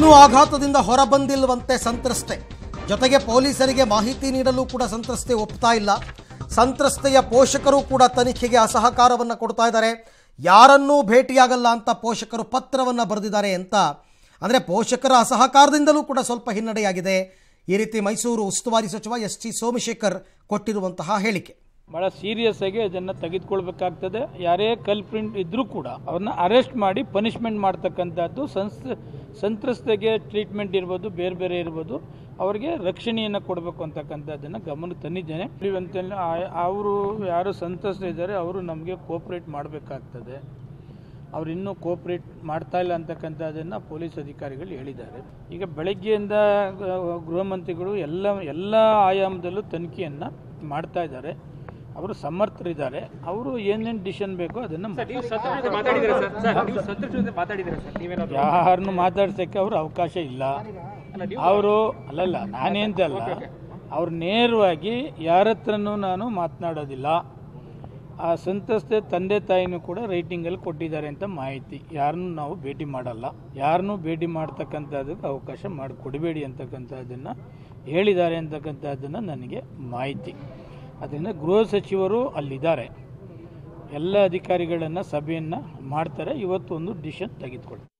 ಇನ್ನೂ ಆಘಾತದಿಂದ ಹೊರಬಂದಿಲ್ವಂತೆ ಸಂತ್ರಸ್ತೆ ಜೊತೆಗೆ ಪೊಲೀಸರಿಗೆ ಮಾಹಿತಿ ನೀಡಲು ಕೂಡ ಸಂತ್ರಸ್ತೆ ಒಪ್ತಾ ಇಲ್ಲ ಸಂತ್ರಸ್ತೆಯ ಪೋಷಕರು ಕೂಡ ತನಿಖೆಗೆ ಅಸಹಕಾರವನ್ನು ಕೊಡ್ತಾ ಇದ್ದಾರೆ ಯಾರನ್ನೂ ಭೇಟಿಯಾಗಲ್ಲ ಅಂತ ಪೋಷಕರು ಪತ್ರವನ್ನು ಬರೆದಿದ್ದಾರೆ ಅಂತ ಅಂದರೆ ಪೋಷಕರ ಅಸಹಕಾರದಿಂದಲೂ ಕೂಡ ಸ್ವಲ್ಪ ಹಿನ್ನಡೆಯಾಗಿದೆ ಈ ರೀತಿ ಮೈಸೂರು ಉಸ್ತುವಾರಿ ಸಚಿವ ಎಸ್ ಟಿ ಸೋಮಶೇಖರ್ ಕೊಟ್ಟಿರುವಂತಹ ಹೇಳಿಕೆ ಬಹಳ ಸೀರಿಯಸ್ ಆಗಿ ಅದನ್ನು ತೆಗೆದುಕೊಳ್ಬೇಕಾಗ್ತದೆ ಯಾರೇ ಕಲ್ಪ್ರಿಂಟ್ ಇದ್ರೂ ಕೂಡ ಅವ್ರನ್ನ ಅರೆಸ್ಟ್ ಮಾಡಿ ಪನಿಷ್ಮೆಂಟ್ ಮಾಡ್ತಕ್ಕಂಥದ್ದು ಸಂಸ್ ಸಂತ್ರಸ್ತೆಗೆ ಟ್ರೀಟ್ಮೆಂಟ್ ಇರ್ಬೋದು ಬೇರೆ ಬೇರೆ ಇರ್ಬೋದು ಅವರಿಗೆ ರಕ್ಷಣೆಯನ್ನು ಕೊಡಬೇಕು ಅಂತಕ್ಕಂಥದ್ದನ್ನು ಗಮನಕ್ಕೆ ತಂದಿದ್ದೇನೆ ಅಂತೇಳಿ ಅವರು ಯಾರು ಸಂತ್ರಸ್ತರಿದ್ದಾರೆ ಅವರು ನಮಗೆ ಕೋಪ್ರೇಟ್ ಮಾಡಬೇಕಾಗ್ತದೆ ಅವ್ರು ಇನ್ನೂ ಕೋಪ್ರೇಟ್ ಮಾಡ್ತಾ ಇಲ್ಲ ಅಂತಕ್ಕಂಥದ್ದನ್ನು ಪೊಲೀಸ್ ಅಧಿಕಾರಿಗಳು ಹೇಳಿದ್ದಾರೆ ಈಗ ಬೆಳಗ್ಗೆಯಿಂದ ಆ, ಗೃಹ ಮಂತ್ರಿಗಳು ಎಲ್ಲ ಎಲ್ಲ ಆಯಾಮದಲ್ಲೂ ತನಿಖೆಯನ್ನು ಮಾಡ್ತಾ ಇದ್ದಾರೆ ಅವರು ಸಮರ್ಥರಿದ್ದಾರೆ ಅವರು ಏನೇನು ಡಿಸಿಷನ್ ಬೇಕೋ ಅದನ್ನು ಮಾತಾಡಿದ್ದೀರಾ ಸರ್ ಸರ್ ನೀವು ಸಂತೋಷ್ ಜೊತೆ ಮಾತಾಡಿದ್ದೀರಾ ಸರ್ ನೀವೇನಾದ್ರು ಯಾರನ್ನು ಮಾತಾಡ್ಸೋಕ್ಕೆ ಅವ್ರ ಅವಕಾಶ ಇಲ್ಲ ಅವರು ಅಲ್ಲಲ್ಲ ನಾನೇಂತಲ್ಲ ಅವ್ರು ನೇರವಾಗಿ ಯಾರ ಹತ್ರನೂ ನಾನು ಮಾತನಾಡೋದಿಲ್ಲ ಆ ಸಂತ್ರಸ್ತೆ ತಂದೆ ತಾಯಿನೂ ಕೂಡ ರೈಟಿಂಗಲ್ಲಿ ಕೊಟ್ಟಿದ್ದಾರೆ ಅಂತ ಮಾಹಿತಿ ಯಾರನ್ನೂ ನಾವು ಭೇಟಿ ಮಾಡಲ್ಲ ಯಾರನ್ನೂ ಭೇಟಿ ಮಾಡ್ತಕ್ಕಂಥದ್ದಕ್ಕೆ ಅವಕಾಶ ಮಾಡಿಕೊಡಬೇಡಿ ಅಂತಕ್ಕಂಥದ್ದನ್ನು ಹೇಳಿದ್ದಾರೆ ಅಂತಕ್ಕಂಥದ್ದನ್ನು ನನಗೆ ಮಾಹಿತಿ ಅದರಿಂದ ಗೃಹ ಸಚಿವರು ಅಲ್ಲಿದ್ದಾರೆ ಎಲ್ಲ ಅಧಿಕಾರಿಗಳನ್ನು ಸಭೆಯನ್ನು ಮಾಡ್ತಾರೆ ಇವತ್ತು ಒಂದು ಡಿಸಿಷನ್ ತೆಗೆದುಕೊಳ್ಳಿ